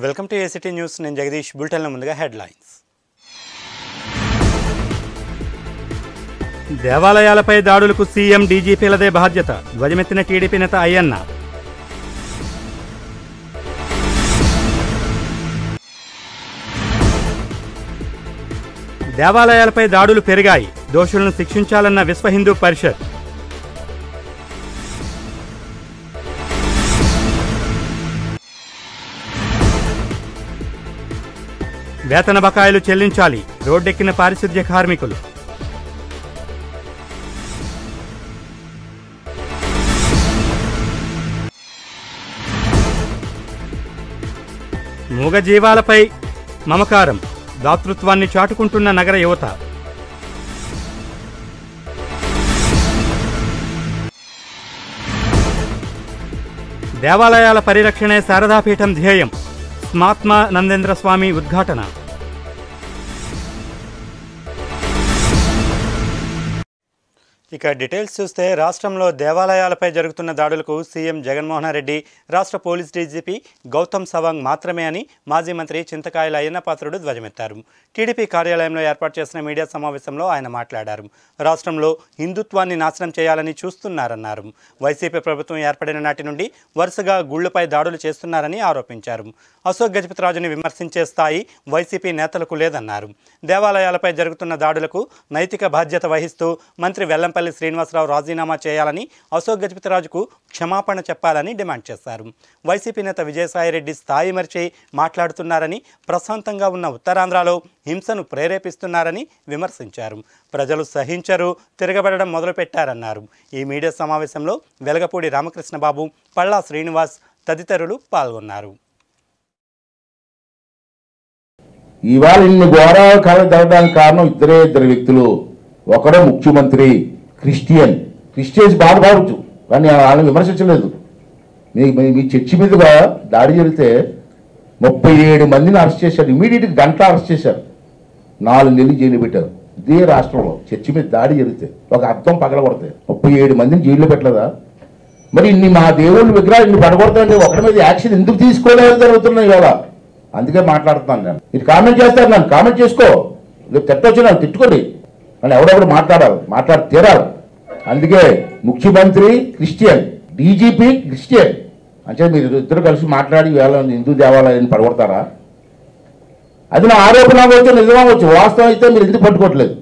welcome to ACT news నేను జగదీష్ బులెటిన్లో ముందుగా హెడ్లైన్స్ దేవాలయాలపై దాడులకు సీఎం డీజీపీలదే బాధ్యత ధ్వజమెత్తిన టీడీపీ నేత అయ్యన్న దేవాలయాలపై దాడులు పెరిగాయి దోషులను శిక్షించాలన్న విశ్వ హిందూ పరిషత్ వేతన బకాయిలు చెల్లించాలి రోడ్డెక్కిన పారిశుద్ధ్య కార్మికులు మూగజీవాలపై మమకారం దాతృత్వాన్ని చాటుకుంటున్న నగర యువత దేవాలయాల పరిరక్షణే శారదాపీఠం ధ్యేయం స్మాత్మ నందేంద్ర స్వామి ఉద్ఘాటన ఇక డీటెయిల్స్ చూస్తే రాష్ట్రంలో దేవాలయాలపై జరుగుతున్న దాడులకు సీఎం జగన్మోహన్ రెడ్డి రాష్ట్ర పోలీస్ డీజీపీ గౌతమ్ సవాంగ్ మాత్రమే అని మాజీ మంత్రి చింతకాయల అయ్యన్నపాత్రుడు ధ్వజమెత్తారు టీడీపీ కార్యాలయంలో ఏర్పాటు చేసిన మీడియా సమావేశంలో ఆయన మాట్లాడారు రాష్ట్రంలో హిందుత్వాన్ని నాశనం చేయాలని చూస్తున్నారన్నారు వైసీపీ ప్రభుత్వం ఏర్పడిన నాటి నుండి వరుసగా గుళ్లపై దాడులు చేస్తున్నారని ఆరోపించారు అశోక్ గజపతిరాజుని విమర్శించే స్థాయి వైసీపీ నేతలకు లేదన్నారు దేవాలయాలపై జరుగుతున్న దాడులకు నైతిక బాధ్యత వహిస్తూ మంత్రి వెల్లంపల్లి శ్రీనివాసరావు రాజీనామా చేయాలని అశోక్ గజపతిరాజుకు క్షమాపణ చెప్పాలని డిమాండ్ చేశారు వైసీపీ నేత విజయసాయిరెడ్డి స్థాయి మరిచి మాట్లాడుతున్నారని ప్రశాంతంగా ఉన్న ఉత్తరాంధ్రలో హింసను ప్రేరేపిస్తున్నారని విమర్శించారు ప్రజలు సహించరు తిరగబడడం మొదలుపెట్టారన్నారు ఈ మీడియా సమావేశంలో వెలగపూడి రామకృష్ణబాబు పళ్ళా శ్రీనివాస్ తదితరులు పాల్గొన్నారు ఇవాళ ఇన్ని ఘోరాలు కళ జరగడానికి కారణం ఇద్దరే ఇద్దరు వ్యక్తులు ఒకడే ముఖ్యమంత్రి క్రిస్టియన్ క్రిస్టియన్స్ బాధపడవచ్చు కానీ వాళ్ళని విమర్శించలేదు మీ మీ- మీ చర్చి మీదుగా దాడి జరిగితే ముప్పై ఏడు మందిని అరెస్ట్ చేశారు ఇమీడియట్గా గంట అరెస్ట్ చేశారు నాలుగు నెలలు జైలు పెట్టారు ఇదే రాష్ట్రంలో చర్చి మీద దాడి జరిగితే ఒక అర్థం పగలగొడితే ముప్పై ఏడు మందిని జైల్లో పెట్టలేదా మరి ఇన్ని మా దేవుళ్ళు విగ్రహాలు ఇన్ని పడగొడతాండి ఒకరి మీద యాక్షన్ ఎందుకు తీసుకోలేదు జరుగుతున్నాయి ఇవాళ అందుకే మాట్లాడుతున్నాను నేను ఇది కామెంట్ చేస్తారు నన్ను కామెంట్ చేసుకో రేపు తిట్టొచ్చు నన్ను తిట్టుకోండి నన్ను ఎవడెవడు మాట్లాడాలి మాట్లాడి తీరాలి అందుకే ముఖ్యమంత్రి క్రిస్టియన్ డీజీపీ క్రిస్టియన్ అంటే మీరు ఇద్దరు కలిసి మాట్లాడి వేళ హిందూ దేవాలయాన్ని పడగొడతారా అది నా ఆరోపణ అవ్వచ్చు నిజమా అవ్వచ్చు వాస్తవం అయితే మీరు ఎందుకు పట్టుకోవట్లేదు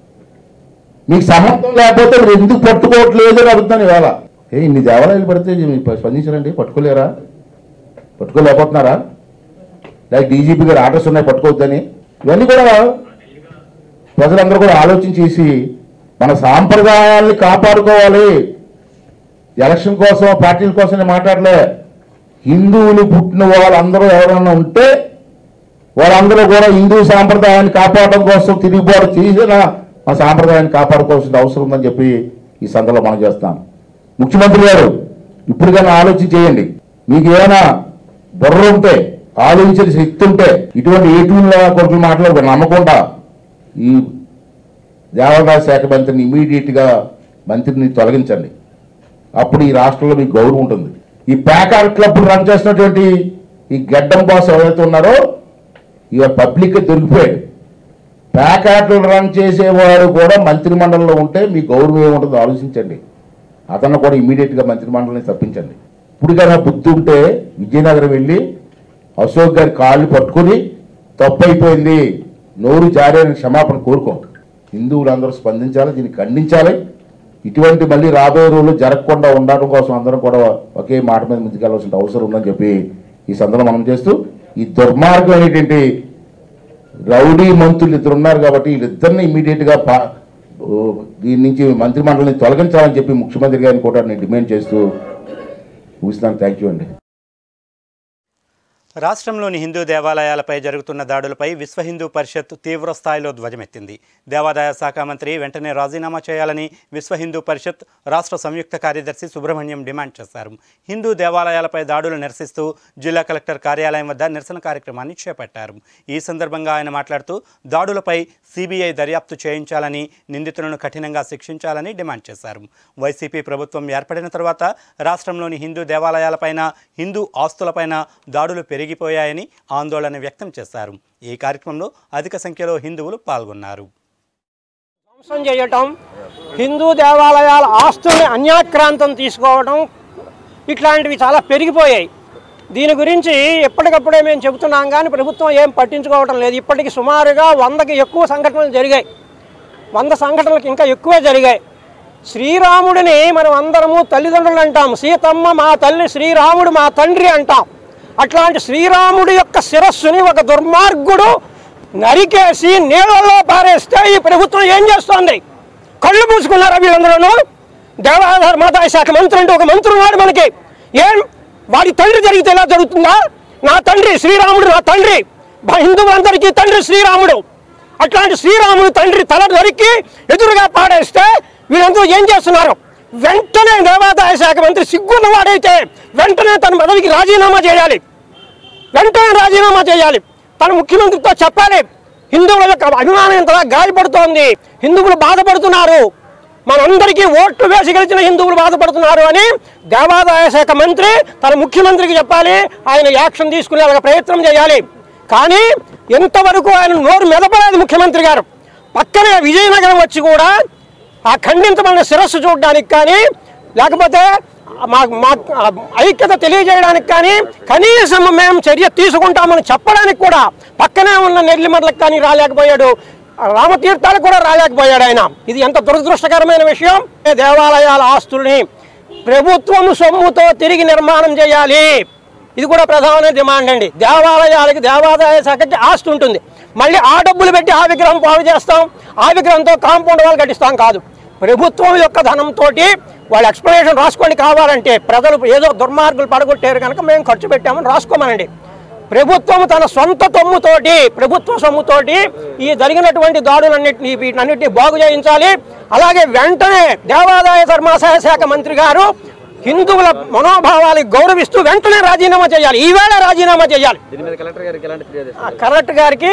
మీకు సమర్థం లేకపోతే మీరు ఎందుకు పట్టుకోవట్లేదు అని అడుగుతాను ఇవాళ ఏ ఇన్ని దేవాలయాలు పడితే మీరు స్పందించరండి పట్టుకోలేరా పట్టుకోలేకపోతున్నారా లైక్ డీజీపీ గారు ఆర్డర్స్ ఉన్నాయి పట్టుకోవద్దని ఇవన్నీ కూడా ప్రజలందరూ కూడా ఆలోచన చేసి మన సాంప్రదాయాల్ని కాపాడుకోవాలి ఎలక్షన్ కోసం పార్టీల కోసం నేను మాట్లాడలే హిందువులు పుట్టిన వాళ్ళందరూ ఎవరైనా ఉంటే వాళ్ళందరూ కూడా హిందూ సాంప్రదాయాన్ని కాపాడడం కోసం తిరుగుబాటు చేసిన మా సాంప్రదాయాన్ని కాపాడుకోవాల్సిన అవసరం ఉందని చెప్పి ఈ సందర్భంలో మనం చేస్తాం ముఖ్యమంత్రి గారు ఇప్పటికైనా ఆలోచన చేయండి మీకు ఏమైనా బుర్ర ఉంటే ఆలోచించిన శక్తి ఉంటే ఇటువంటి ఏటూళ్ళ కొడుకులు మాట్లాడు నమ్మకుండా ఈ దేవాదాయ శాఖ మంత్రిని ఇమీడియట్గా మంత్రిని తొలగించండి అప్పుడు ఈ రాష్ట్రంలో మీకు గౌరవం ఉంటుంది ఈ ప్యాకార్ క్లబ్ రన్ చేసినటువంటి ఈ గడ్డం బాస్ ఎవరైతే ఉన్నారో ఇక పబ్లిక్ దొరికిపోయాడు ప్యాకాట్లు రన్ చేసేవాడు కూడా మంత్రి మండలిలో ఉంటే మీ గౌరవం ఏముంటుందో ఆలోచించండి అతను కూడా ఇమీడియట్గా మంత్రి మండలిని తప్పించండి ఇప్పటికైనా బుద్ధి ఉంటే విజయనగరం వెళ్ళి అశోక్ గారి కాళ్ళు పట్టుకొని తప్పు అయిపోయింది నోరు జారేని క్షమాపణ కోరుకో హిందువులందరూ స్పందించాలి దీన్ని ఖండించాలి ఇటువంటి మళ్ళీ రాబోయే రోజులు జరగకుండా ఉండడం కోసం అందరం కూడా ఒకే మాట మీద ముందుకెళ్ళవలసిన అవసరం ఉందని చెప్పి ఈ సందర్భం మనం చేస్తూ ఈ దుర్మార్గం అనేటువంటి రౌడీ మంత్రులు ఇద్దరు ఉన్నారు కాబట్టి వీళ్ళిద్దరిని ఇమీడియట్గా పా ఓ, దీని నుంచి మంత్రి మండలిని తొలగించాలని చెప్పి ముఖ్యమంత్రి గారిని కూడా నేను డిమాండ్ చేస్తూ ముగిస్తున్నాను థ్యాంక్ యూ అండి రాష్ట్రంలోని హిందూ దేవాలయాలపై జరుగుతున్న దాడులపై విశ్వ హిందూ పరిషత్ తీవ్ర స్థాయిలో ధ్వజమెత్తింది దేవాదాయ శాఖ మంత్రి వెంటనే రాజీనామా చేయాలని విశ్వ హిందూ పరిషత్ రాష్ట్ర సంయుక్త కార్యదర్శి సుబ్రహ్మణ్యం డిమాండ్ చేశారు హిందూ దేవాలయాలపై దాడులు నిరసిస్తూ జిల్లా కలెక్టర్ కార్యాలయం వద్ద నిరసన కార్యక్రమాన్ని చేపట్టారు ఈ సందర్భంగా ఆయన మాట్లాడుతూ దాడులపై సిబిఐ దర్యాప్తు చేయించాలని నిందితులను కఠినంగా శిక్షించాలని డిమాండ్ చేశారు వైసీపీ ప్రభుత్వం ఏర్పడిన తర్వాత రాష్ట్రంలోని హిందూ దేవాలయాలపైన హిందూ ఆస్తులపైన దాడులు పెరిగి పెరిగిపోయాయని ఆందోళన వ్యక్తం చేశారు ఈ కార్యక్రమంలో అధిక సంఖ్యలో హిందువులు పాల్గొన్నారు ధ్వంసం చేయటం హిందూ దేవాలయాల ఆస్తుల్ని అన్యాక్రాంతం తీసుకోవడం ఇట్లాంటివి చాలా పెరిగిపోయాయి దీని గురించి ఎప్పటికప్పుడే మేము చెబుతున్నాం కానీ ప్రభుత్వం ఏం పట్టించుకోవడం లేదు ఇప్పటికి సుమారుగా వందకి ఎక్కువ సంఘటనలు జరిగాయి వంద సంఘటనలకు ఇంకా ఎక్కువే జరిగాయి శ్రీరాముడిని మనం అందరము తల్లిదండ్రులు అంటాం సీతమ్మ మా తల్లి శ్రీరాముడు మా తండ్రి అంటాం అట్లాంటి శ్రీరాముడి యొక్క శిరస్సుని ఒక దుర్మార్గుడు నరికేసి నీళ్ళల్లో పారేస్తే ఈ ప్రభుత్వం ఏం చేస్తోంది కళ్ళు పూసుకున్నారా వీళ్ళందరూ దేవాదార మాతా శాఖ మంత్రి అంటే ఒక మంత్రి ఉన్నాడు మనకి ఏం వాడి తండ్రి జరిగితే ఎలా జరుగుతుందా నా తండ్రి శ్రీరాముడు నా తండ్రి బ- హిందువులందరికీ తండ్రి శ్రీరాముడు అట్లాంటి శ్రీరాముడు తండ్రి తల నరికి ఎదురుగా పాడేస్తే వీళ్ళందరూ ఏం చేస్తున్నారు వెంటనే దేవాదాయ శాఖ మంత్రి సిగ్గున్న వాడైతే వెంటనే తన పదవికి రాజీనామా చేయాలి వెంటనే రాజీనామా చేయాలి తన ముఖ్యమంత్రితో చెప్పాలి హిందువుల యొక్క అభిమానం ఇంతలా గాయపడుతోంది హిందువులు బాధపడుతున్నారు మనందరికీ ఓట్లు వేసి గెలిచిన హిందువులు బాధపడుతున్నారు అని దేవాదాయ శాఖ మంత్రి తన ముఖ్యమంత్రికి చెప్పాలి ఆయన యాక్షన్ తీసుకునేలాగా ప్రయత్నం చేయాలి కానీ ఎంతవరకు ఆయన నోరు మెదపలేదు ముఖ్యమంత్రి గారు పక్కనే విజయనగరం వచ్చి కూడా ఆ ఖండించబడిన శిరస్సు చూడడానికి కానీ లేకపోతే మా మా ఐక్యత తెలియజేయడానికి కానీ కనీసం మేము చర్య తీసుకుంటామని చెప్పడానికి కూడా పక్కనే ఉన్న నెల్లిమర్లకు కానీ రాలేకపోయాడు రామతీర్థాలకు కూడా రాలేకపోయాడు ఆయన ఇది ఎంత దురదృష్టకరమైన విషయం దేవాలయాల ఆస్తుల్ని ప్రభుత్వం సొమ్ముతో తిరిగి నిర్మాణం చేయాలి ఇది కూడా ప్రధాన డిమాండ్ అండి దేవాలయాలకి దేవాదాయ శాఖకి ఆస్తి ఉంటుంది మళ్ళీ ఆ డబ్బులు పెట్టి ఆ విగ్రహం పాడు చేస్తాం ఆ విగ్రహంతో కాంపౌండ్ వాళ్ళు కట్టిస్తాం కాదు ప్రభుత్వం యొక్క ధనంతో వాళ్ళ ఎక్స్ప్లెనేషన్ రాసుకోండి కావాలంటే ప్రజలు ఏదో దుర్మార్గులు పడగొట్టారు కనుక మేము ఖర్చు పెట్టామని రాసుకోమనండి ప్రభుత్వం తన సొంత తొమ్ముతోటి ప్రభుత్వ సొమ్ముతోటి ఈ జరిగినటువంటి దాడులన్నింటినీ వీటన్నిటిని బాగు చేయించాలి అలాగే వెంటనే దేవాదాయ ధర్మాదాయ శాఖ మంత్రి గారు హిందువుల మనోభావాలకు గౌరవిస్తూ వెంటనే రాజీనామా చేయాలి ఈవేళ రాజీనామా చేయాలి దీని మీద కలెక్టర్ గారికి ఎలాంటి ఫిర్యాదు ఆ కలెక్టర్ గారికి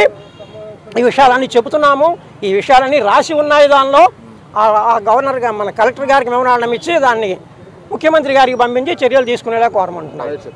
ఈ విషయాలన్నీ చెబుతున్నాము ఈ విషయాలన్నీ రాసి ఉన్నాయి దానిలో ఆ- ఆ గవర్నర్ గా మన కలెక్టర్ గారికి మెమరాండం ఇచ్చి దాన్ని ముఖ్యమంత్రి గారికి పంపించి చర్యలు తీసుకునేలా కోరమంటున్నాను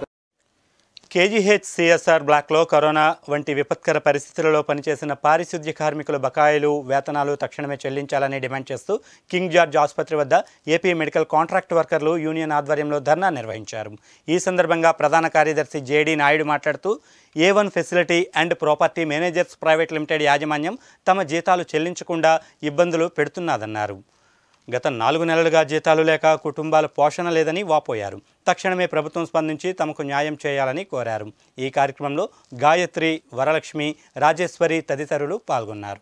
కేజీహెచ్ సిఎస్ఆర్ బ్లాక్లో కరోనా వంటి విపత్కర పరిస్థితులలో పనిచేసిన పారిశుద్ధ్య కార్మికుల బకాయిలు వేతనాలు తక్షణమే చెల్లించాలని డిమాండ్ చేస్తూ కింగ్ జార్జ్ ఆసుపత్రి వద్ద ఏపీ మెడికల్ కాంట్రాక్ట్ వర్కర్లు యూనియన్ ఆధ్వర్యంలో ధర్నా నిర్వహించారు ఈ సందర్భంగా ప్రధాన కార్యదర్శి జేడీ నాయుడు మాట్లాడుతూ A one facility and property managers private limited యాజమాన్యం తమ జీతాలు చెల్లించకుండా ఇబ్బందులు పెడుతున్నదన్నారు గత నాలుగు నెలలుగా జీతాలు లేక కుటుంబాల పోషణ లేదని వాపోయారు తక్షణమే ప్రభుత్వం స్పందించి తమకు న్యాయం చేయాలని కోరారు ఈ కార్యక్రమంలో గాయత్రి వరలక్ష్మి రాజేశ్వరి తదితరులు పాల్గొన్నారు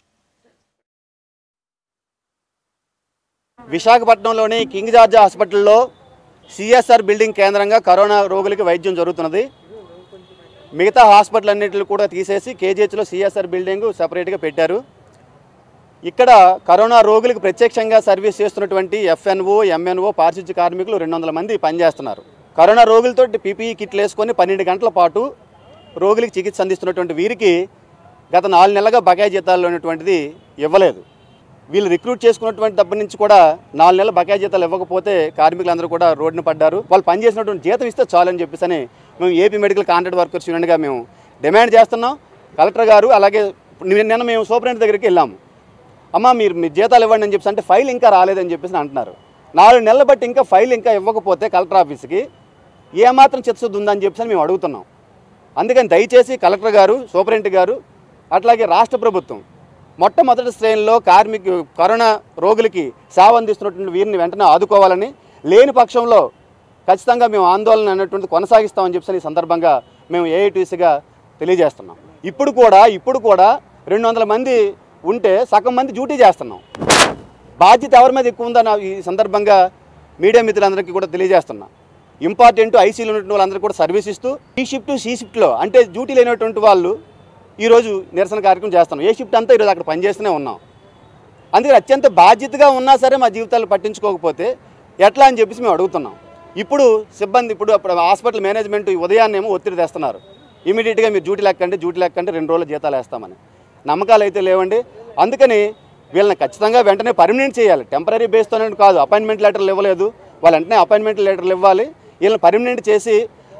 విశాఖపట్నంలోని కింగ్ జార్జ్ హాస్పిటల్లో సిఎస్ఆర్ బిల్డింగ్ కేంద్రంగా కరోనా రోగులకి వైద్యం జరుగుతున్నది మిగతా హాస్పిటల్ అన్నింటిని కూడా తీసేసి కేజీహెచ్లో సిఎస్ఆర్ బిల్డింగ్ సపరేట్గా పెట్టారు ఇక్కడ కరోనా రోగులకు ప్రత్యక్షంగా సర్వీస్ చేస్తున్నటువంటి ఎఫ్ఎన్ఓ ఎంఎన్ఓ పారిశుద్ధ్య కార్మికులు రెండు వందల మంది పనిచేస్తున్నారు కరోనా రోగులతో పీపీఈ కిట్లు వేసుకొని పన్నెండు గంటల పాటు రోగులకు చికిత్స అందిస్తున్నటువంటి వీరికి గత నాలుగు నెలలుగా బకాయి జీతాలు ఉన్నటువంటిది ఇవ్వలేదు వీళ్ళు రిక్రూట్ చేసుకున్నటువంటి దగ్గర నుంచి కూడా నాలుగు నెలల బకాయి జీతాలు ఇవ్వకపోతే కార్మికులందరూ కూడా రోడ్డున పడ్డారు వాళ్ళు పనిచేసినటువంటి జీతం ఇస్తే చాలని చెప్పేసి మేము ఏపీ మెడికల్ కాంట్రాక్ట్ వర్కర్స్ యూనియన్గా మేము డిమాండ్ చేస్తున్నాం కలెక్టర్ గారు అలాగే నిన్న మేము సూపరింటెండెంట్ దగ్గరికి వెళ్ళాము అమ్మ మీరు మీ జీతాలు ఇవ్వండి అని చెప్పేసి అంటే ఫైల్ ఇంకా రాలేదని చెప్పేసి అంటున్నారు నాలుగు నెలలు బట్టి ఇంకా ఫైల్ ఇంకా ఇవ్వకపోతే కలెక్టర్ ఆఫీస్కి ఏమాత్రం చిత్తశుద్ధి ఉందని చెప్పేసి మేము అడుగుతున్నాం అందుకని దయచేసి కలెక్టర్ గారు సూపరింటెండెంట్ గారు అట్లాగే రాష్ట్ర ప్రభుత్వం మొట్టమొదటి శ్రేణిలో కార్మికు కరోనా రోగులకి సేవ అందిస్తున్నటువంటి వీరిని వెంటనే ఆదుకోవాలని లేని పక్షంలో ఖచ్చితంగా మేము ఆందోళన అనేటువంటి కొనసాగిస్తామని చెప్పి ఈ సందర్భంగా మేము ఏఐటీసీగా తెలియజేస్తున్నాం ఇప్పుడు కూడా ఇప్పుడు కూడా రెండు వందల మంది ఉంటే సగం మంది డ్యూటీ చేస్తున్నాం బాధ్యత ఎవరి మీద ఎక్కువ ఉందని ఈ సందర్భంగా మీడియా మిత్రులందరికీ కూడా తెలియజేస్తున్నా ఇంపార్టెంట్ ఐసీలో ఉన్నటువంటి వాళ్ళందరికీ కూడా సర్వీస్ ఇస్తూ ఈ షిఫ్ట్ సి షిఫ్ట్లో అంటే డ్యూటీ లేనటువంటి వాళ్ళు ఈరోజు నిరసన కార్యక్రమం చేస్తాం ఏ షిఫ్ట్ అంతా ఈరోజు అక్కడ పనిచేస్తూనే ఉన్నాం అందుకని అత్యంత బాధ్యతగా ఉన్నా సరే మా జీవితాలు పట్టించుకోకపోతే ఎట్లా అని చెప్పేసి మేము అడుగుతున్నాం ఇప్పుడు సిబ్బంది ఇప్పుడు అప్పుడు హాస్పిటల్ మేనేజ్మెంట్ ఉదయాన్నేమో ఒత్తిడి తెస్తున్నారు ఇమీడియట్గా మీరు డ్యూటీ లెక్కండి డ్యూటీ లెక్కండి రెండు రోజులు జీతాలు వేస్తామని నమ్మకాలు అయితే లేవండి అందుకని వీళ్ళని ఖచ్చితంగా వెంటనే పర్మనెంట్ చేయాలి టెంపరీ బేస్తోనే కాదు అపాయింట్మెంట్ లెటర్లు ఇవ్వలేదు వాళ్ళు వెంటనే అపాయింట్మెంట్ లెటర్లు ఇవ్వాలి వీళ్ళని పర్మనెంట్ చేసి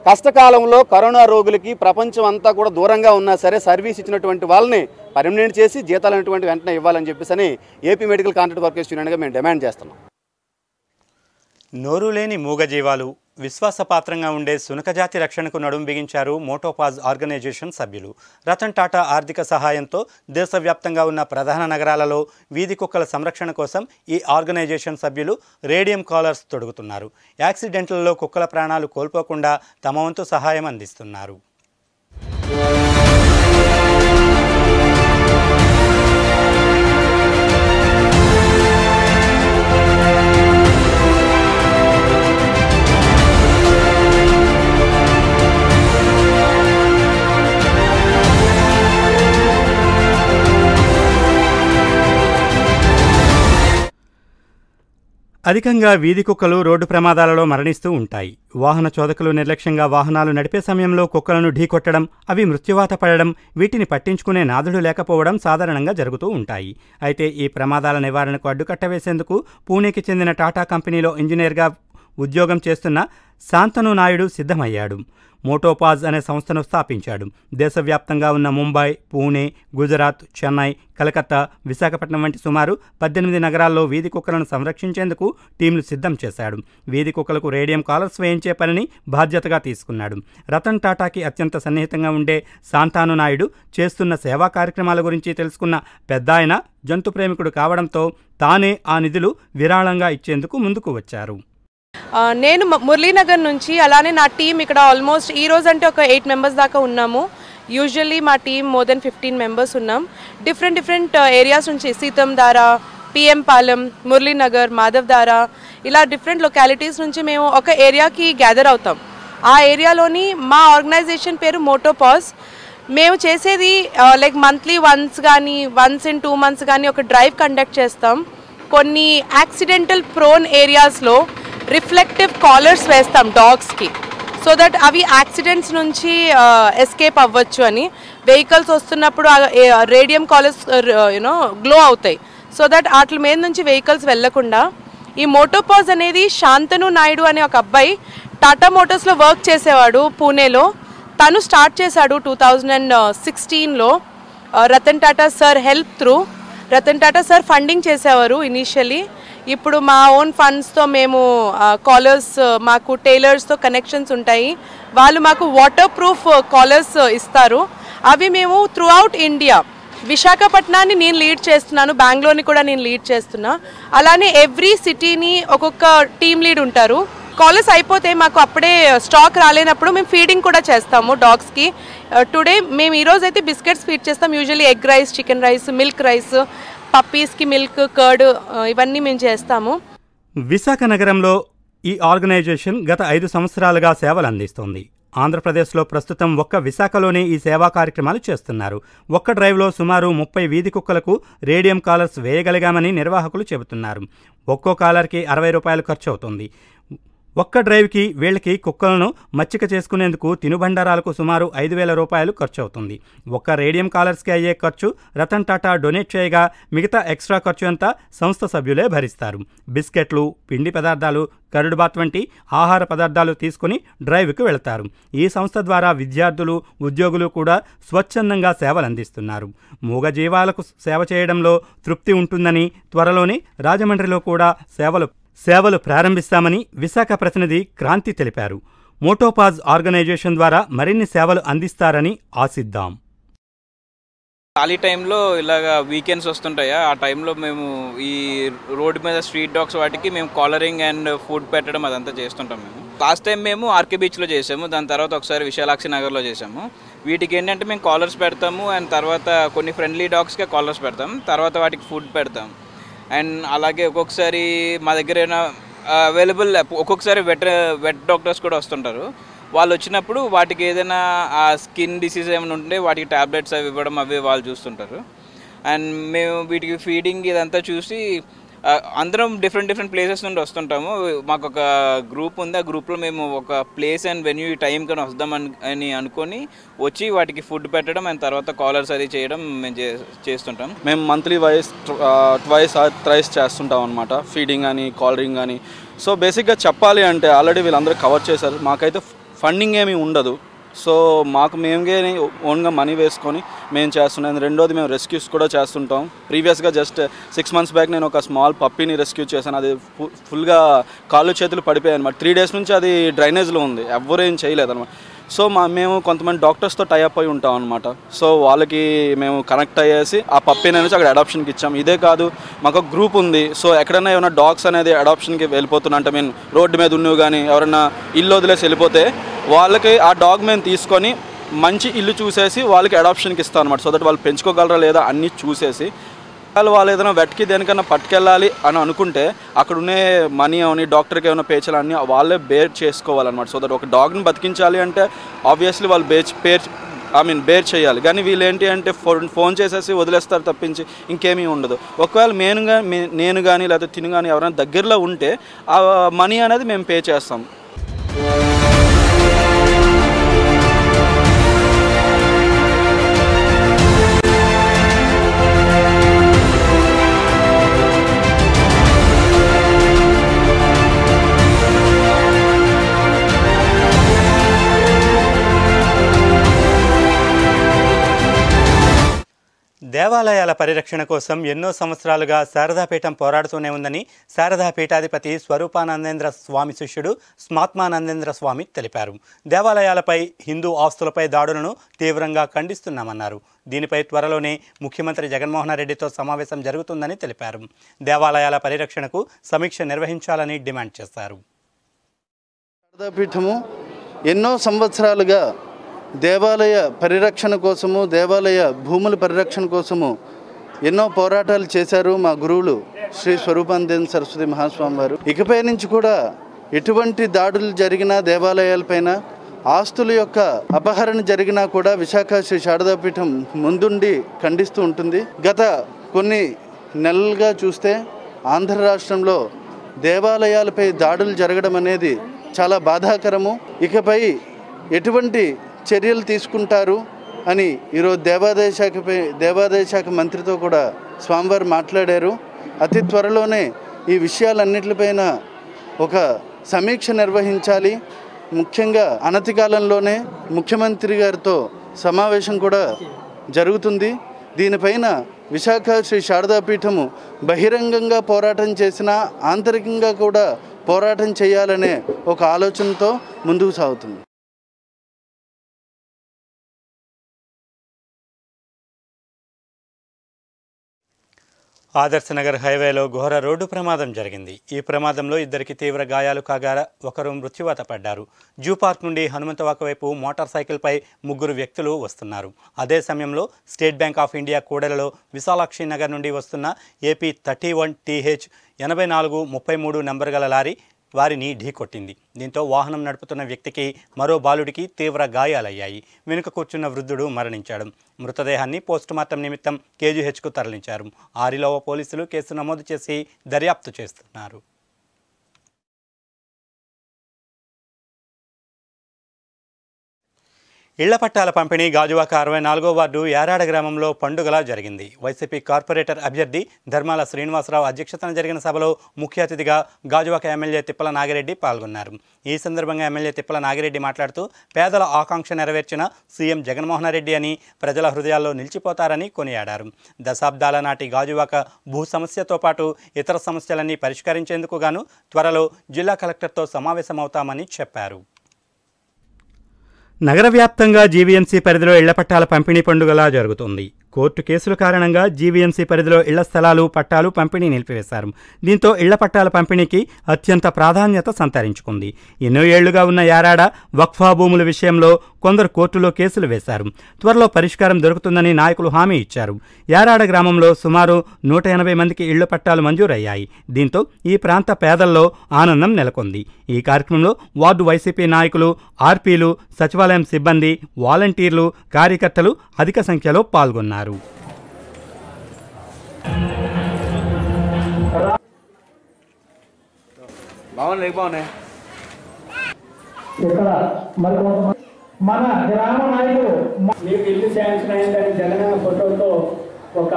కష్టకాలంలో కరోనా రోగులకి ప్రపంచం అంతా కూడా దూరంగా ఉన్నా సరే సర్వీస్ ఇచ్చినటువంటి వాళ్ళని పర్మనెంట్ చేసి జీతాలు అనేటువంటి వెంటనే ఇవ్వాలని చెప్పేసి అని ఏపీ మెడికల్ కాంట్రాక్ట్ వర్కర్స్ యూనియన్గా మేము డిమాండ్ చేస్తున్నాం నోరు లేని మూగజీవాలు విశ్వాసపాత్రంగా ఉండే సునకజాతి రక్షణకు నడుం బిగించారు మోటోపాజ్ ఆర్గనైజేషన్ సభ్యులు రతన్ టాటా ఆర్థిక సహాయంతో దేశవ్యాప్తంగా ఉన్న ప్రధాన నగరాలలో వీధి కుక్కల సంరక్షణ కోసం ఈ ఆర్గనైజేషన్ సభ్యులు రేడియం కాలర్స్ తొడుగుతున్నారు యాక్సిడెంట్లలో కుక్కల ప్రాణాలు కోల్పోకుండా తమ వంతు సహాయం అందిస్తున్నారు అధికంగా వీధి కుక్కలు రోడ్డు ప్రమాదాలలో మరణిస్తూ ఉంటాయి వాహన చోదకులు నిర్లక్ష్యంగా వాహనాలు నడిపే సమయంలో కుక్కలను ఢీకొట్టడం అవి మృత్యువాత పడడం వీటిని పట్టించుకునే నాదుడు లేకపోవడం సాధారణంగా జరుగుతూ ఉంటాయి అయితే ఈ ప్రమాదాల నివారణకు అడ్డుకట్ట వేసేందుకు పూణేకి చెందిన టాటా కంపెనీలో ఇంజనీర్గా ఉద్యోగం చేస్తున్న శాంతను నాయుడు సిద్ధమయ్యాడు మోటోపాజ్ అనే సంస్థను స్థాపించాడు దేశవ్యాప్తంగా ఉన్న ముంబై పూణే గుజరాత్ చెన్నై కలకత్తా విశాఖపట్నం వంటి సుమారు పద్దెనిమిది నగరాల్లో వీధి కుక్కలను సంరక్షించేందుకు టీంలు సిద్ధం చేశాడు వీధి కుక్కలకు రేడియం కాలర్స్ వేయించే పనిని బాధ్యతగా తీసుకున్నాడు రతన్ టాటాకి అత్యంత సన్నిహితంగా ఉండే శాంతాను నాయుడు చేస్తున్న సేవా కార్యక్రమాల గురించి తెలుసుకున్న పెద్ద ఆయన జంతు ప్రేమికుడు కావడంతో తానే ఆ నిధులు విరాళంగా ఇచ్చేందుకు ముందుకు వచ్చారు ఆ, నేను మ- మురళీనగర్ నుంచి అలానే నా టీం ఇక్కడ ఆల్మోస్ట్ ఈ రోజు అంటే ఒక ఎయిట్ మెంబర్స్ దాకా ఉన్నాము యూజువల్లీ మా team more than fifteen members ఉన్నాం డిఫరెంట్ డిఫరెంట్ ఏరియాస్ నుంచి సీతం దారా పిఎం పాలెం మురళీనగర్ మాధవ్ దారా ఇలా డిఫరెంట్ లొకాలిటీస్ నుంచి మేము ఒక ఏరియాకి గ్యాదర్ అవుతాం ఆ ఏరియాలోని మా ఆర్గనైజేషన్ పేరు మోటోపాస్ మేము చేసేది లైక్ మంత్లీ వన్స్ కానీ వన్స్ ఇన్ టూ మంత్స్ కానీ ఒక డ్రైవ్ కండక్ట్ చేస్తాం కొన్ని యాక్సిడెంటల్ ప్రోన్ ఏరియాస్లో రిఫ్లెక్టివ్ కాలర్స్ వేస్తాం డాగ్స్కి సో దట్ అవి యాక్సిడెంట్స్ నుంచి ఎస్కేప్ అవ్వచ్చు అని వెహికల్స్ వస్తున్నప్పుడు రేడియం కాలర్స్ యూనో గ్లో అవుతాయి సో దట్ వాటి మీద నుంచి వెహికల్స్ వెళ్లకుండా ఈ మోటోపాజ్ అనేది శాంతను నాయుడు అనే ఒక అబ్బాయి టాటా మోటార్స్లో వర్క్ చేసేవాడు పూణేలో తను స్టార్ట్ చేశాడు టూ థౌజండ్ అండ్ సిక్స్టీన్లో Ratan Tata sir help through Ratan Tata sir funding చేసేవారు ఇనీషియలీ ఇప్పుడు మా ఓన్ ఫండ్స్తో మేము కాలర్స్ మాకు టైలర్స్తో కనెక్షన్స్ ఉంటాయి వాళ్ళు మాకు వాటర్ ప్రూఫ్ కాలర్స్ ఇస్తారు అవి మేము త్రూ అవుట్ ఇండియా విశాఖపట్నాన్ని నేను లీడ్ చేస్తున్నాను బెంగళూరుని కూడా నేను లీడ్ చేస్తున్నా అలానే ఎవ్రీ సిటీని ఒక్కొక్క టీమ్ లీడ్ ఉంటారు కాలర్స్ అయిపోతే మాకు అప్పుడే స్టాక్ రాలేనప్పుడు మేము ఫీడింగ్ కూడా చేస్తాము డాగ్స్కి టుడే మేము ఈరోజు అయితే బిస్కెట్స్ ఫీడ్ చేస్తాం usually egg rice chicken rice milk rice పప్పీస్కి మిల్క్ కర్డ్ ఇవన్నీ మేము చేస్తాము విశాఖ నగరంలో ఈ ఆర్గనైజేషన్ గత ఐదు సంవత్సరాలుగా సేవలు అందిస్తోంది ఆంధ్రప్రదేశ్లో ప్రస్తుతం ఒక్క విశాఖలోనే ఈ సేవా కార్యక్రమాలు చేస్తున్నారు ఒక్క డ్రైవ్లో సుమారు ముప్పై వీధి కుక్కలకు రేడియం కాలర్స్ వేయగలిగామని నిర్వాహకులు చెబుతున్నారు ఒక్కో కాలర్కి అరవై రూపాయలు ఖర్చు అవుతుంది ఒక్క డ్రైవ్కి వీళ్ళకి కుక్కలను మచ్చిక చేసుకునేందుకు తినుబండారాలకు సుమారు ఐదు వేల రూపాయలు ఖర్చు అవుతుంది ఒక్క రేడియం కాలర్స్కి అయ్యే ఖర్చు రతన్ టాటా డొనేట్ చేయగా మిగతా ఎక్స్ట్రా ఖర్చు అంతా సంస్థ సభ్యులే భరిస్తారు బిస్కెట్లు పిండి పదార్థాలు కరుడుబాత్ వంటి ఆహార పదార్థాలు తీసుకుని డ్రైవ్కి వెళతారు ఈ సంస్థ ద్వారా విద్యార్థులు ఉద్యోగులు కూడా స్వచ్ఛందంగా సేవలు అందిస్తున్నారు మూగజీవాలకు సేవ చేయడంలో తృప్తి ఉంటుందని త్వరలోనే రాజమండ్రిలో కూడా సేవలు సేవలు ప్రారంభిస్తామని విశాఖ ప్రతినిధి క్రాంతి తెలిపారు మోటోపాజ్ ఆర్గనైజేషన్ ద్వారా మరిన్ని సేవలు అందిస్తారని ఆశిద్దాం ఖాళీ టైంలో ఇలాగ వీకెండ్స్ వస్తుంటాయా ఆ టైంలో మేము ఈ రోడ్డు మీద స్ట్రీట్ డాగ్స్ వాటికి మేము కాలరింగ్ అండ్ ఫుడ్ పెట్టడం అదంతా చేస్తుంటాం మేము లాస్ట్ టైం మేము ఆర్కే బీచ్లో చేసాము దాని తర్వాత ఒకసారి విశాలాక్షి నగర్లో చేసాము వీటికి ఏంటంటే మేము కాలర్స్ పెడతాము అండ్ తర్వాత కొన్ని ఫ్రెండ్లీ డాగ్స్కే కాలర్స్ పెడతాం తర్వాత వాటికి ఫుడ్ పెడతాం అండ్ అలాగే ఒక్కొక్కసారి మా దగ్గర ఏమైనా అవైలబుల్ ఒక్కొక్కసారి వెట్ వెట్ డాక్టర్స్ కూడా వస్తుంటారు వాళ్ళు వచ్చినప్పుడు వాటికి ఏదైనా ఆ స్కిన్ డిసీజ్ ఏమైనా ఉంటే వాటికి టాబ్లెట్స్ అవి ఇవ్వడం అవి వాళ్ళు చూస్తుంటారు అండ్ మేము వీటికి ఫీడింగ్ ఇదంతా చూసి ఆ, అందరం డిఫరెంట్ డిఫరెంట్ ప్లేసెస్ నుండి వస్తుంటాము మాకు ఒక గ్రూప్ ఉంది ఆ గ్రూప్లో మేము ఒక ప్లేస్ అండ్ వెన్యూ టైం కానీ వద్దామని అని అనుకొని వచ్చి వాటికి ఫుడ్ పెట్టడం అండ్ తర్వాత కాలర్స్ అది చేయడం మేము చే- చేస్తుంటాం మేము monthly wise twice or thrice చేస్తుంటాం అనమాట ఫీడింగ్ అని కాలరింగ్ అని సో బేసిక్గా చెప్పాలి అంటే ఆల్రెడీ వీళ్ళందరూ కవర్ చేశారు మాకైతే ఫండింగ్ ఏమీ ఉండదు సో మాకు మేమే ఓన్గా మనీ వేసుకొని మేము చేస్తున్నాం రెండోది మేము రెస్క్యూస్ కూడా చేస్తుంటాం ప్రీవియస్గా జస్ట్ సిక్స్ మంత్స్ బ్యాక్ నేను ఒక స్మాల్ పప్పీని రెస్క్యూ చేశాను అది ఫు- ఫుల్గా కాళ్ళు చేతులు పడిపోయాయి అనమాట త్రీ డేస్ నుంచి అది డ్రైనేజ్లో ఉంది ఎవ్వరు ఏం చేయలేదు అనమాట సో మా మేము కొంతమంది డాక్టర్స్తో టైఅప్ అయి ఉంటాం అనమాట సో వాళ్ళకి మేము కనెక్ట్ అయ్యేసి ఆ పప్పీని అనేసి అక్కడ అడాప్షన్కి ఇచ్చాం ఇదే కాదు మాకు ఒక గ్రూప్ ఉంది సో ఎక్కడైనా ఏమైనా డాగ్స్ అనేది అడాప్షన్కి వెళ్ళిపోతున్నా అంటే మీన్ రోడ్డు మీద ఉన్నవి కానీ ఎవరైనా ఇల్లు వదిలేసి వెళ్ళిపోతే వాళ్ళకి ఆ డాగ్ మేము తీసుకొని మంచి ఇల్లు చూసేసి వాళ్ళకి అడాప్షన్కి ఇస్తాం అనమాట సో దట్ వాళ్ళు పెంచుకోగలరా లేదా అన్నీ చూసేసి వాళ్ళు వాళ్ళు ఏదైనా వెట్కి దేనికన్నా పట్టుకెళ్ళాలి అని అనుకుంటే అక్కడ ఉండే మనీ అవని డాక్టర్కి ఏమైనా పే చేయాలి అన్నీ వాళ్ళే బేర్ చేసుకోవాలన్నమాట సో దట్ ఒక డాగ్ని బతికించాలి అంటే ఆబ్వియస్లీ వాళ్ళు bear pair I mean bear చేయాలి కానీ వీళ్ళు ఏంటి అంటే ఫోన్ ఫోన్ చేసేసి వదిలేస్తారు తప్పించి ఇంకేమీ ఉండదు ఒకవేళ నేను కానీ నేను కానీ లేకపోతే తిని కానీ ఎవరైనా దగ్గరలో ఉంటే ఆ మనీ అనేది మేము పే చేస్తాం దేవాలయాల పరిరక్షణ కోసం ఎన్నో సంవత్సరాలుగా శారదాపీఠం పోరాడుతూనే ఉందని శారదా పీఠాధిపతి స్వరూపానందేంద్ర స్వామి శిష్యుడు స్మాత్మానందేంద్ర స్వామి తెలిపారు దేవాలయాలపై హిందూ ఆస్తులపై దాడులను తీవ్రంగా ఖండిస్తున్నామన్నారు దీనిపై త్వరలోనే ముఖ్యమంత్రి జగన్మోహన్ రెడ్డితో సమావేశం జరుగుతుందని తెలిపారు దేవాలయాల పరిరక్షణకు సమీక్ష నిర్వహించాలని డిమాండ్ చేశారు శారదాపీఠము ఎన్నో సంవత్సరాలుగా దేవాలయ పరిరక్షణ కోసము దేవాలయ భూముల పరిరక్షణ కోసము ఎన్నో పోరాటాలు చేశారు మా గురువులు శ్రీ స్వరూపానందేంద్ర సరస్వతి మహాస్వామి వారు ఇకపై నుంచి కూడా ఎటువంటి దాడులు జరిగినా దేవాలయాలపైన ఆస్తుల యొక్క అపహరణ జరిగినా కూడా విశాఖ శ్రీ శారదాపీఠం ముందుండి ఖండిస్తూ ఉంటుంది గత కొన్ని నెలలుగా చూస్తే ఆంధ్ర రాష్ట్రంలో దేవాలయాలపై దాడులు జరగడం అనేది చాలా బాధాకరము ఇకపై ఎటువంటి చర్యలు తీసుకుంటారు అని ఈరోజు దేవాదాయ శాఖపై దేవాదాయ శాఖ మంత్రితో కూడా స్వామివారు మాట్లాడారు అతి త్వరలోనే ఈ విషయాలన్నిటిపైన ఒక సమీక్ష నిర్వహించాలి ముఖ్యంగా అనతి కాలంలోనే ముఖ్యమంత్రి గారితో సమావేశం కూడా జరుగుతుంది దీనిపైన విశాఖ శ్రీ శారదాపీఠము బహిరంగంగా పోరాటం చేసినా ఆంతరికంగా కూడా పోరాటం చేయాలనే ఒక ఆలోచనతో ముందుకు సాగుతుంది ఆదర్శనగర్ హైవేలో ఘోర రోడ్డు ప్రమాదం జరిగింది ఈ ప్రమాదంలో ఇద్దరికి తీవ్ర గాయాలు కాగా ఒకరు మృత్యువాత పడ్డారు జూ పార్క్ నుండి హనుమంతవాక వైపు మోటార్ సైకిల్పై ముగ్గురు వ్యక్తులు వస్తున్నారు అదే సమయంలో స్టేట్ బ్యాంక్ ఆఫ్ ఇండియా కూడలలో విశాలాక్షి నగర్ నుండి వస్తున్న ఏపీ థర్టీ వన్ టీహెచ్ ఎనభై నాలుగు ముప్పై మూడు నంబర్ గల లారీ వారిని ఢీకొట్టింది దీంతో వాహనం నడుపుతున్న వ్యక్తికి మరో బాలుడికి తీవ్ర గాయాలయ్యాయి వెనుక కూర్చున్న వృద్ధుడు మరణించాడు మృతదేహాన్ని పోస్టుమార్టం నిమిత్తం కేజీహెచ్కు తరలించారు ఆరిలో పోలీసులు కేసు నమోదు చేసి దర్యాప్తు చేస్తున్నారు ఇళ్ల పట్టాల పంపిణీ గాజువాక అరవై నాలుగో వార్డు యారాడ గ్రామంలో పండుగలా జరిగింది వైసీపీ కార్పొరేటర్ అభ్యర్థి ధర్మాల శ్రీనివాసరావు అధ్యక్షతన జరిగిన సభలో ముఖ్య అతిథిగా గాజువాక ఎమ్మెల్యే తిప్పల నాగిరెడ్డి పాల్గొన్నారు ఈ సందర్భంగా ఎమ్మెల్యే తిప్పల నాగిరెడ్డి మాట్లాడుతూ పేదల ఆకాంక్ష నెరవేర్చిన సీఎం జగన్మోహన్ రెడ్డి అని ప్రజల హృదయాల్లో నిలిచిపోతారని కొనియాడారు దశాబ్దాల నాటి గాజువాక భూ సమస్యతో పాటు ఇతర సమస్యలన్నీ పరిష్కరించేందుకు గాను త్వరలో జిల్లా కలెక్టర్తో సమావేశమవుతామని చెప్పారు నగర వ్యాప్తంగా జీవీఎంసీ పరిధిలో ఇళ్ల పట్టాల పంపిణీ పండుగలా జరుగుతుంది కోర్టు కేసుల కారణంగా జీవీఎంసీ పరిధిలో ఇళ్ల స్థలాలు పట్టాలు పంపిణీ నిలిపివేశారు దీంతో ఇళ్ల పట్టాల పంపిణీకి అత్యంత ప్రాధాన్యత సంతరించుకుంది ఎన్నో ఏళ్లుగా ఉన్న యారాడ వక్ఫా భూముల విషయంలో కొందరు కోర్టులో కేసులు వేశారు త్వరలో పరిష్కారం దొరుకుతుందని నాయకులు హామీ ఇచ్చారు యారాడ గ్రామంలో సుమారు నూట ఎనభై మందికి ఇళ్ల పట్టాలు మంజూరయ్యాయి దీంతో ఈ ప్రాంత పేదల్లో ఆనందం నెలకొంది ఈ కార్యక్రమంలో వార్డు వైసీపీ నాయకులు ఆర్పీలు సచివాలయం సిబ్బంది వాలంటీర్లు కార్యకర్తలు అధిక సంఖ్యలో పాల్గొన్నారు బాగున్నాయి బాగున్నాయి ఇక్కడ మరి కొంతమంది మన గ్రామ నాయకులు మ- మీకు ఇల్లు శాంక్షన్ అయిందని జగనన్న ఫోటోతో ఒక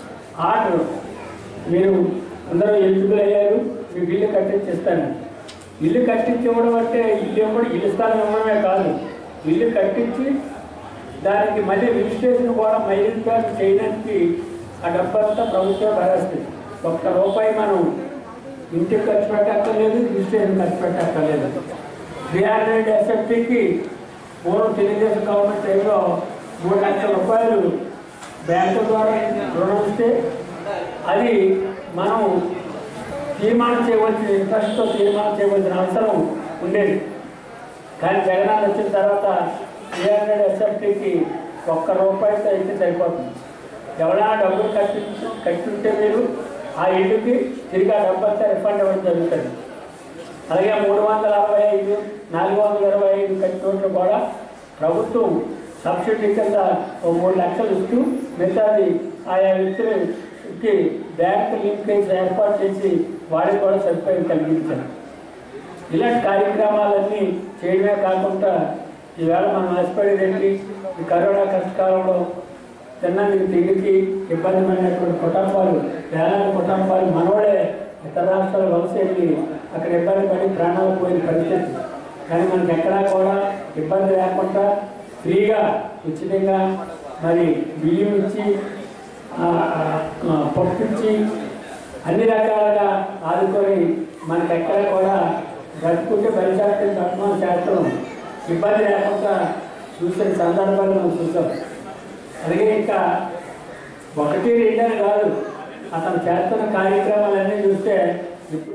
ఆర్డర్ మీరు అందరూ ఎలిజిబుల్ అయ్యారు మీకు ఇల్లు కట్టించి ఇస్తాను ఇల్లు కట్టించి ఇవ్వడం అంటే ఇల్లు ఇవ్వడం ఇల్లు స్థలం ఇవ్వడమే కాదు ఇల్లు కట్టించి దానికి మళ్ళీ రిజిస్ట్రేషన్ కూడా మైలింగ్ చార్జ్ చేయడానికి ఆ డబ్బంతా ప్రభుత్వం భరేస్తుంది ఒక్క రూపాయి మనం ఇంటికి ఖర్చు పెట్టక్కర్లేదు రిజిస్ట్రేషన్ ఖర్చు పెట్టక్కర్లేదు త్రీ హండ్రెడ్ ఎస్ఎఫ్టీకి పూర్వం తెలుగుదేశం గవర్నమెంట్ టైంలో మూడు లక్షల రూపాయలు బ్యాంకు ద్వారా రుణం ఇస్తే అది మనం తీర్మానం చేయవలసిన ఇంట్రెస్ట్తో తీర్మానం చేయవలసిన అవసరం ఉండేది కానీ జగనాన్ని వచ్చిన తర్వాత త్రీ హండ్రెడ్ ఎస్ఎఫ్టీకి ఒక్క రూపాయితో అయితే సరిపోతుంది ఎవరైనా డబ్బులు కట్టి కట్టుంటే మీరు ఆ ఇంటికి తిరిగి ఆ డబ్బు అంతా రిఫండ్ అవ్వడం జరుగుతుంది అలాగే మూడు వందల అరవై ఐదు నాలుగు వందల ఇరవై ఐదు కట్టినోట్లు కూడా ప్రభుత్వం సబ్సిడీ కింద ఓ మూడు లక్షలు ఇస్తూ మిగతాది ఆయా వ్యక్తులకి బ్యాంక్ లింకేజ్ ఏర్పాటు చేసి వారికి కూడా సదుపాయం కలిగించారు ఇలాంటి కార్యక్రమాలన్నీ చేయడమే కాకుండా ఈవేళ మనం ఆశపడేది ఏంటి ఈ కరోనా కష్టకాలంలో తిన్నానికి తిండికి ఇబ్బంది పడినటువంటి కుటుంబాలు వేలాది కుటుంబాలు మనోడే ఇతర రాష్ట్రాల వలస వెళ్ళి అక్కడ ఇబ్బంది పడి ప్రాణాలు పోయిన పరిస్థితి కానీ మనకి ఎక్కడా కూడా ఇబ్బంది లేకుండా ఫ్రీగా ఉచితంగా మరి బియ్యం ఇచ్చి ఆ, ఆ, పప్పు ఇచ్చి అన్ని రకాలుగా ఆదుకొని మనకి ఎక్కడ కూడా బ్రతుకుంటే పరిశాస్త్రం తత్వం శాస్త్రం ఇబ్బంది లేకుండా చూసిన సందర్భాలు మనం చూసాం అలాగే ఇంకా ఒకటి రెండని కాదు అతను చేస్తున్న కార్యక్రమాలన్నీ చూస్తే ఇప్పటికే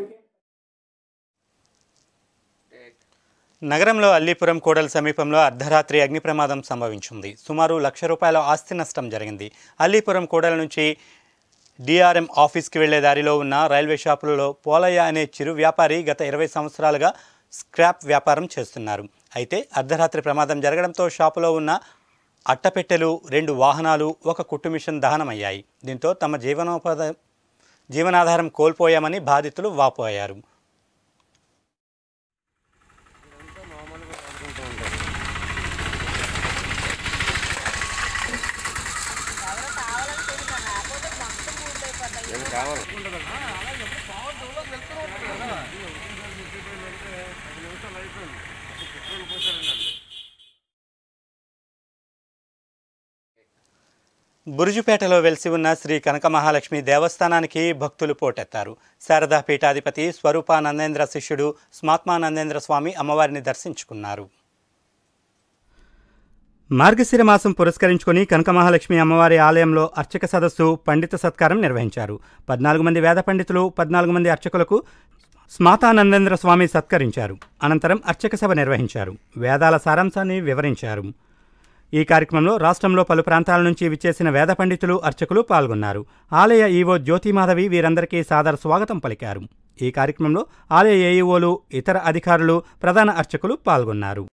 నగరంలో అల్లీపురం కూడలి సమీపంలో అర్ధరాత్రి అగ్ని ప్రమాదం సంభవించింది సుమారు లక్ష రూపాయల ఆస్తి నష్టం జరిగింది అల్లీపురం కూడలి నుంచి డిఆర్ఎం ఆఫీస్కి వెళ్లే దారిలో ఉన్న రైల్వే షాపులలో పోలయ్య అనే చిరు వ్యాపారి గత ఇరవై సంవత్సరాలుగా స్క్రాప్ వ్యాపారం చేస్తున్నారు అయితే అర్ధరాత్రి ప్రమాదం జరగడంతో షాపులో ఉన్న అట్టపెట్టెలు రెండు వాహనాలు ఒక కుట్టు మిషన్ దహనమయ్యాయి దీంతో తమ జీవనోపాధి జీవనాధారం కోల్పోయామని బాధితులు వాపోయారు బురుజుపేటలో వెలిసి ఉన్న శ్రీ కనక మహాలక్ష్మి దేవస్థానానికి భక్తులు పోటెత్తారు శారదా పీఠాధిపతి స్వరూపానందేంద్ర శిష్యుడు స్మాత్మానందేంద్ర స్వామి అమ్మవారిని దర్శించుకున్నారు మార్గశిర మాసం పురస్కరించుకొని కనక మహాలక్ష్మి అమ్మవారి ఆలయంలో అర్చక సదస్సు పండిత సత్కారం నిర్వహించారు పద్నాలుగు మంది వేద పండితులు పద్నాలుగు మంది అర్చకులకు స్మాతానందేంద్ర స్వామి సత్కరించారు అనంతరం అర్చక సభ నిర్వహించారు వేదాల సారాంశాన్ని వివరించారు ఈ కార్యక్రమంలో రాష్ట్రంలో పలు ప్రాంతాల నుంచి విచ్చేసిన వేద పండితులు అర్చకులు పాల్గొన్నారు ఆలయ ఈవో జ్యోతిమాధవి వీరందరికీ సాదర స్వాగతం పలికారు ఈ కార్యక్రమంలో ఆలయ ఏఈఓలు ఇతర అధికారులు ప్రధాన అర్చకులు పాల్గొన్నారు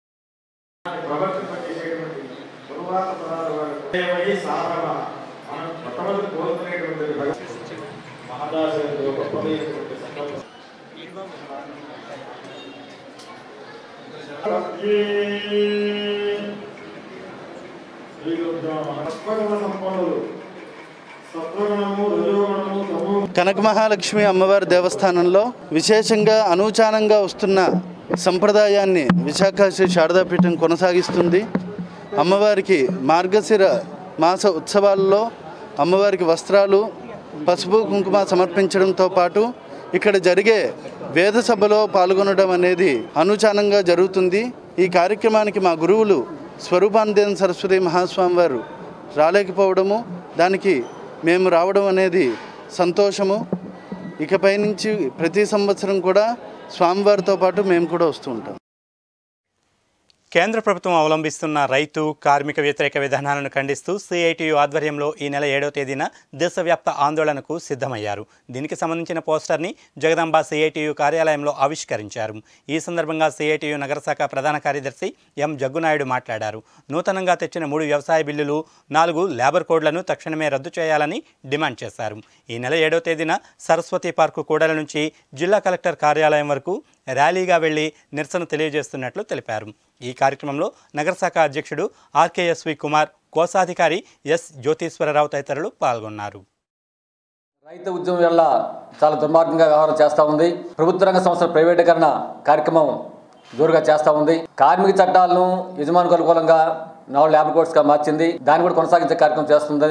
కనక మహాలక్ష్మి అమ్మవారి దేవస్థానంలో విశేషంగా అనూచానంగా వస్తున్న సంప్రదాయాన్ని విశాఖ శ్రీ శారదాపీఠం కొనసాగిస్తుంది అమ్మవారికి మార్గశిర మాస ఉత్సవాల్లో అమ్మవారికి వస్త్రాలు పసుపు కుంకుమ సమర్పించడంతో పాటు ఇక్కడ జరిగే వేద సభలో పాల్గొనడం అనేది అనుచానంగా జరుగుతుంది ఈ కార్యక్రమానికి మా గురువులు స్వరూపానందేన సరస్వతి మహాస్వామి వారు రాలేకపోవడము దానికి మేము రావడం అనేది సంతోషము ఇకపై నుంచి ప్రతి సంవత్సరం కూడా స్వామివారితో పాటు మేము కూడా వస్తూ ఉంటాం కేంద్ర ప్రభుత్వం అవలంబిస్తున్న రైతు కార్మిక వ్యతిరేక విధానాలను ఖండిస్తూ సిఐటియు ఆధ్వర్యంలో ఈ నెల ఏడవ తేదీన దేశవ్యాప్త ఆందోళనకు సిద్ధమయ్యారు దీనికి సంబంధించిన పోస్టర్ని జగదాంబ సిఐటియు కార్యాలయంలో ఆవిష్కరించారు ఈ సందర్భంగా సిఐటియు నగర శాఖ ప్రధాన కార్యదర్శి ఎం జగ్గునాయుడు మాట్లాడారు నూతనంగా తెచ్చిన మూడు వ్యవసాయ బిల్లులు నాలుగు లేబర్ కోడ్లను తక్షణమే రద్దు చేయాలని డిమాండ్ చేశారు ఈ నెల ఏడవ తేదీన సరస్వతి పార్కు కూడల నుంచి జిల్లా కలెక్టర్ కార్యాలయం వరకు ర్యాలీగా వెళ్లి నిరసన తెలియజేస్తున్నట్లు తెలిపారు ఈ కార్యక్రమంలో నగరశాఖ అధ్యక్షుడు ఆర్కేఎస్వి కుమార్ కోశాధికారి ఎస్ జ్యోతీశ్వరరావు తదితరులు పాల్గొన్నారు రైతు ఉద్యమం వల్ల చాలా దుర్మార్గంగా వ్యవహారం చేస్తూ ఉంది ప్రభుత్వ రంగ సంస్థల ప్రైవేటీకరణ కార్యక్రమం జోరుగా చేస్తూ ఉంది కార్మిక చట్టాలను యజమానికి అనుకూలంగా నాలుగు ల్యాబ్ కోర్ట్స్గా మార్చింది దాన్ని కూడా కొనసాగించే కార్యక్రమం చేస్తుంది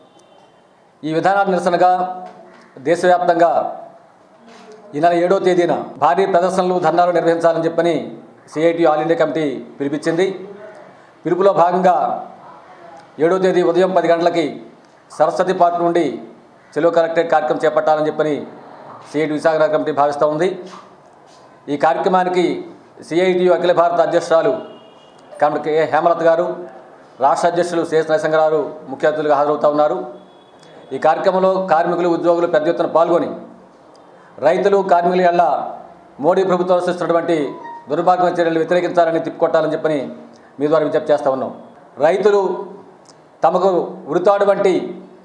ఈ విధానాల నిరసనగా దేశవ్యాప్తంగా ఈ నెల ఏడో తేదీన భారీ ప్రదర్శనలు ధర్నాలు నిర్వహించాలని చెప్పని సిఐటి ఆల్ ఇండియా కమిటీ పిలిపించింది పిలుపులో భాగంగా ఏడో తేదీ ఉదయం పది గంటలకి సరస్వతి పార్క్ నుండి చెలో కలెక్టరేట్ కార్యక్రమం చేపట్టాలని చెప్పని సిఐటి విశాఖ కమిటీ భావిస్తూ ఉంది ఈ కార్యక్రమానికి సిఐటి అఖిల భారత అధ్యక్షురాలు కమిటీ కె హేమలత గారు రాష్ట్ర అధ్యక్షులు శేష్ నరసింహరావు ముఖ్య అతిథులుగా హాజరవుతూ ఉన్నారు ఈ కార్యక్రమంలో కార్మికులు ఉద్యోగులు పెద్ద ఎత్తున పాల్గొని రైతులు కార్మికుల ఎల్ల మోడీ ప్రభుత్వం అనుసరిస్తున్నటువంటి దుర్మార్గమైన చర్యలు వ్యతిరేకించాలని తిప్పుకొట్టాలని చెప్పని మీ ద్వారా విజ్ఞప్తి చేస్తూ ఉన్నాం రైతులు తమకు ఉరితాడు వంటి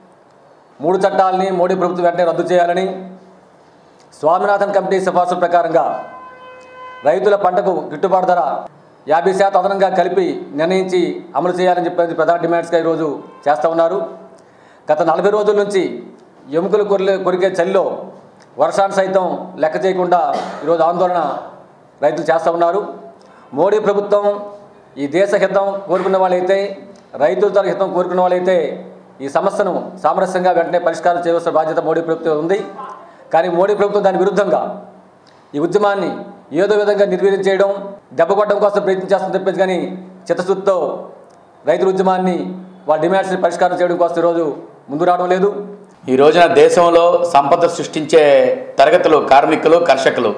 మూడు చట్టాలని మోడీ ప్రభుత్వం వెంటనే రద్దు చేయాలని స్వామినాథన్ కమిటీ సిఫార్సుల ప్రకారంగా రైతుల పంటకు గిట్టుబాటు ధర యాభై శాతం అదనంగా కలిపి నిర్ణయించి అమలు చేయాలని చెప్పేది ప్రధాన డిమాండ్స్గా ఈరోజు చేస్తూ ఉన్నారు గత నలభై రోజుల నుంచి ఎముకలు కొరిలే కొరికే చలిలో వర్షాన్ని సైతం లెక్క చేయకుండా ఈరోజు ఆందోళన రైతులు చేస్తూ ఉన్నారు మోడీ ప్రభుత్వం ఈ దేశ హితం కోరుకున్న వాళ్ళైతే రైతుల తర హితం కోరుకున్న వాళ్ళైతే ఈ సమస్యను సామరస్యంగా వెంటనే పరిష్కారం చేయవలసిన బాధ్యత మోడీ ప్రభుత్వం ఉంది కానీ మోడీ ప్రభుత్వం దాని విరుద్ధంగా ఈ ఉద్యమాన్ని ఏదో విధంగా నిర్వీర్యం చేయడం దెబ్బ కొట్టడం కోసం ప్రయత్నం చేస్తుందని చెప్పేసి కానీ చిత్తశుద్ధితో రైతుల ఉద్యమాన్ని వాళ్ళ డిమాండ్స్ని పరిష్కారం చేయడం కోసం ఈరోజు ముందు రావడం లేదు ఈ రోజున దేశంలో సంపద సృష్టించే తరగతులు కార్మికులు కర్షకులు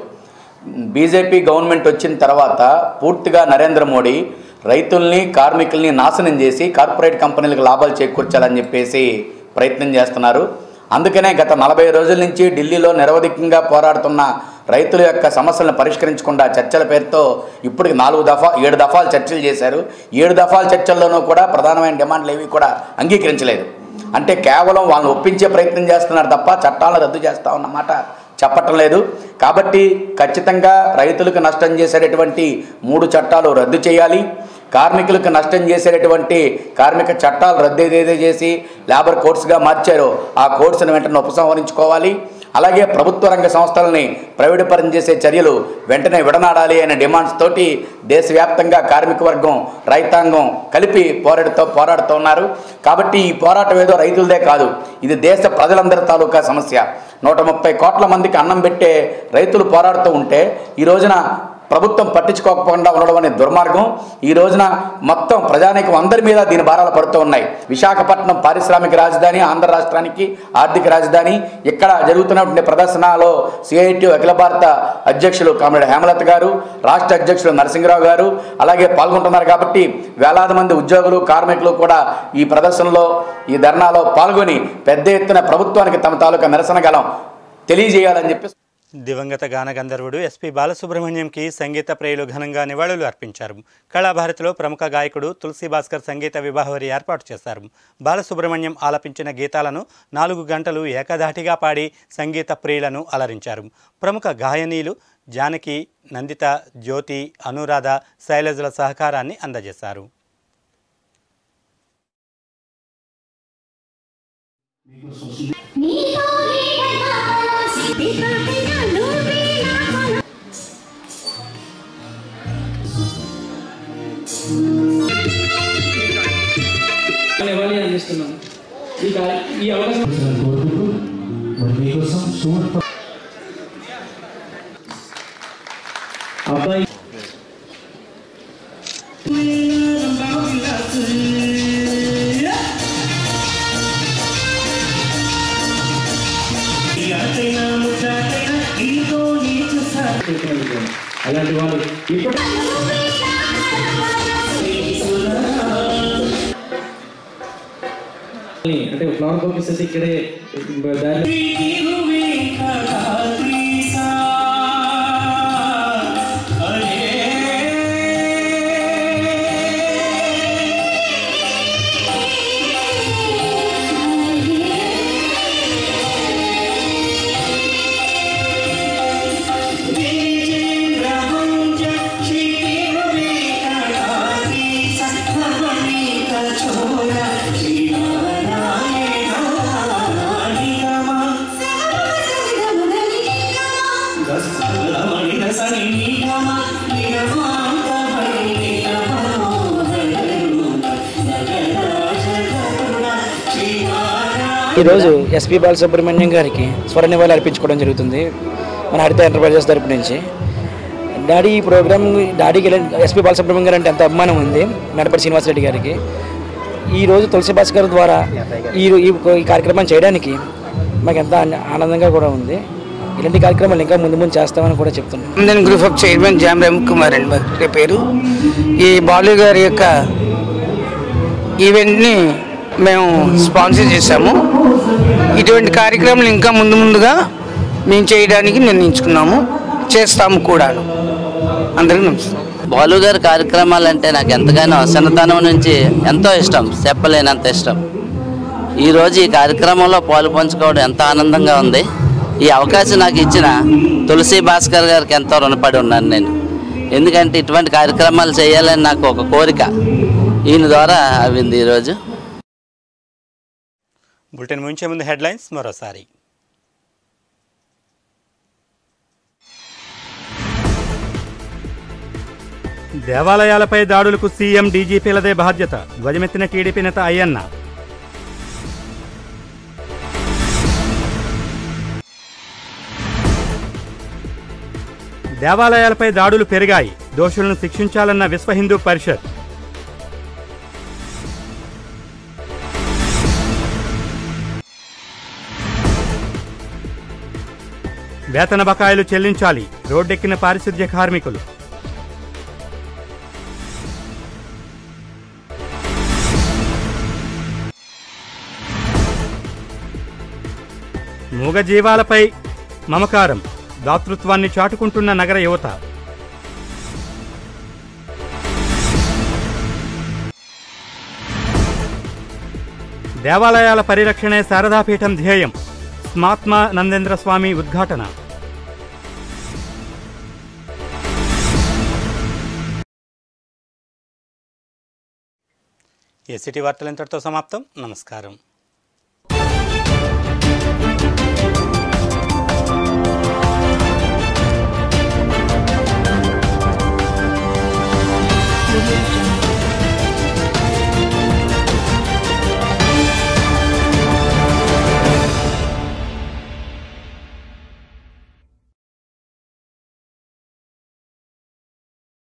బీజేపీ గవర్నమెంట్ వచ్చిన తర్వాత పూర్తిగా నరేంద్ర మోడీ రైతుల్ని కార్మికుల్ని నాశనం చేసి కార్పొరేట్ కంపెనీలకు లాభాలు చేకూర్చాలని చెప్పేసి ప్రయత్నం చేస్తున్నారు అందుకనే గత నలభై రోజుల నుంచి ఢిల్లీలో నిరవధికంగా పోరాడుతున్న రైతుల యొక్క సమస్యలను పరిష్కరించకుండా చర్చల పేరుతో ఇప్పటికి నాలుగు దఫా ఏడు దఫాలు చర్చలు చేశారు ఏడు దఫాల చర్చల్లోనూ కూడా ప్రధానమైన డిమాండ్లు ఏవి కూడా అంగీకరించలేదు అంటే కేవలం వాళ్ళని ఒప్పించే ప్రయత్నం చేస్తున్నారు తప్ప చట్టాలను రద్దు చేస్తా ఉన్నమాట చెప్పటం లేదు కాబట్టి ఖచ్చితంగా రైతులకు నష్టం చేసేటటువంటి మూడు చట్టాలు రద్దు చేయాలి కార్మికులకు నష్టం చేసేటటువంటి కార్మిక చట్టాలు రద్దు ఏదైతే చేసి లేబర్ కోర్ట్స్గా మార్చారో ఆ కోర్సును వెంటనే ఉపసంహరించుకోవాలి అలాగే ప్రభుత్వ రంగ సంస్థలని ప్రైవేటుపరం చేసే చర్యలు వెంటనే విడనాడాలి అనే డిమాండ్స్ తోటి దేశవ్యాప్తంగా కార్మిక వర్గం రైతాంగం కలిపి పోరాడుతూ పోరాడుతూ ఉన్నారు కాబట్టి ఈ పోరాటం ఏదో రైతులదే కాదు ఇది దేశ ప్రజలందరి తాలూకా సమస్య నూట ముప్పై కోట్ల మందికి అన్నం పెట్టే రైతులు పోరాడుతూ ఉంటే ఈ రోజున ప్రభుత్వం పట్టించుకోకుండా ఉండడం అనే దుర్మార్గం ఈ రోజున మొత్తం ప్రజానీకం అందరి మీద దీని భారాలు పడుతూ ఉన్నాయి విశాఖపట్నం పారిశ్రామిక రాజధాని ఆంధ్ర రాష్ట్రానికి ఆర్థిక రాజధాని ఇక్కడ జరుగుతున్నటువంటి ప్రదర్శనలో సిఐటి అఖిల భారత అధ్యక్షులు కామ్రేడ్ హేమలత గారు రాష్ట్ర అధ్యక్షులు నరసింహరావు గారు అలాగే పాల్గొంటున్నారు కాబట్టి వేలాది మంది ఉద్యోగులు కార్మికులు కూడా ఈ ప్రదర్శనలో ఈ ధర్నాలో పాల్గొని పెద్ద ఎత్తున ప్రభుత్వానికి తమ తాలూకా నిరసన గలం తెలియజేయాలని చెప్పి దివంగత గాన గంధర్వుడు ఎస్పి బాలసుబ్రహ్మణ్యంకి సంగీత ప్రియులు ఘనంగా నివాళులు అర్పించారు కళాభారతిలో ప్రముఖ గాయకుడు తులసి భాస్కర్ సంగీత విభావరి ఏర్పాటు చేశారు బాలసుబ్రహ్మణ్యం ఆలపించిన గీతాలను నాలుగు గంటలు ఏకధాటిగా పాడి సంగీత ప్రియులను అలరించారు ప్రముఖ గాయనీలు జానకి నందిత జ్యోతి అనురాధ శైలజల సహకారాన్ని అందజేశారు ఇవ్వాలి అందిస్తున్నాను ఈ కా- ఈ అవకాశం అబ్బాయి అలాంటి వాళ్ళు ఇప్పుడు అంటే ఫ్లవర్ బాక్స్ అయితే ఇక్కడే దారి Shri ఈరోజు ఎస్పి బాలసుబ్రహ్మణ్యం గారికి స్వర నివాళి అర్పించుకోవడం జరుగుతుంది మన హరిత ఎంటర్ప్రైజెస్ తరపు నుంచి డాడీ ఈ ప్రోగ్రామ్ డాడీకి ఎస్పి బాలసుబ్రహ్మణ్యం గారు అంటే ఎంత అభిమానం ఉంది నడపటి శ్రీనివాసరెడ్డి గారికి ఈ రోజు తులసి భాస్కర్ ద్వారా ఈ ఈ ఈ కార్యక్రమం చేయడానికి మాకు ఎంత ఆన- ఆనందంగా కూడా ఉంది ఇలాంటి కార్యక్రమాలు ఇంకా ముందు ముందు చేస్తామని కూడా చెప్తున్నాను ఇండియన్ గ్రూప్ ఆఫ్ చైర్మన్ జామ్ రమ్ కుమార్ అండి మరి పేరు ఈ బాలు గారి యొక్క ఈవెంట్ని మేము స్పాన్సర్ చేశాము ఇటువంటి కార్యక్రమాలు ఇంకా ముందు ముందుగా మేము చేయడానికి నిర్ణయించుకున్నాము చేస్తాము కూడా అందరికీ నమస్కారం బాలు గారి కార్యక్రమాలు అంటే నాకు ఎంతగానో చిన్నతనం నుంచి ఎంతో ఇష్టం చెప్పలేనంత ఇష్టం ఈరోజు ఈ కార్యక్రమంలో పాలు పంచుకోవడం ఎంతో ఆనందంగా ఉంది ఈ అవకాశం నాకు ఇచ్చిన తులసి భాస్కర్ గారికి ఎంతో రుణపడి ఉన్నాను నేను ఎందుకంటే ఇటువంటి కార్యక్రమాలు చేయాలని నాకు ఒక కోరిక ఈయన ద్వారా అవింది ఈరోజు బులెటిన్ ముంచే ముందు హెడ్లైన్స్ మరోసారి దేవాలయాలపై దాడులకు సీఎం డీజీపీలదే బాధ్యత ధ్వజమెత్తిన టీడీపీ నేత అయ్యన్న దేవాలయాలపై దాడులు పెరిగాయి దోషులను శిక్షించాలన్న విశ్వ హిందూ పరిషత్ వేతన బకాయిలు చెల్లించాలి రోడ్డెక్కిన పారిశుద్ధ్య కార్మికులు మూగజీవాలపై మమకారం దాతృత్వాన్ని చాటుకుంటున్న నగర యువత దేవాలయాల పరిరక్షణే శారదాపీఠం ధ్యేయం స్మాత్మ నందేంద్ర స్వామి ఉద్ఘాటన ఏసీటీ వార్తలు ఇంతటితో సమాప్తం నమస్కారం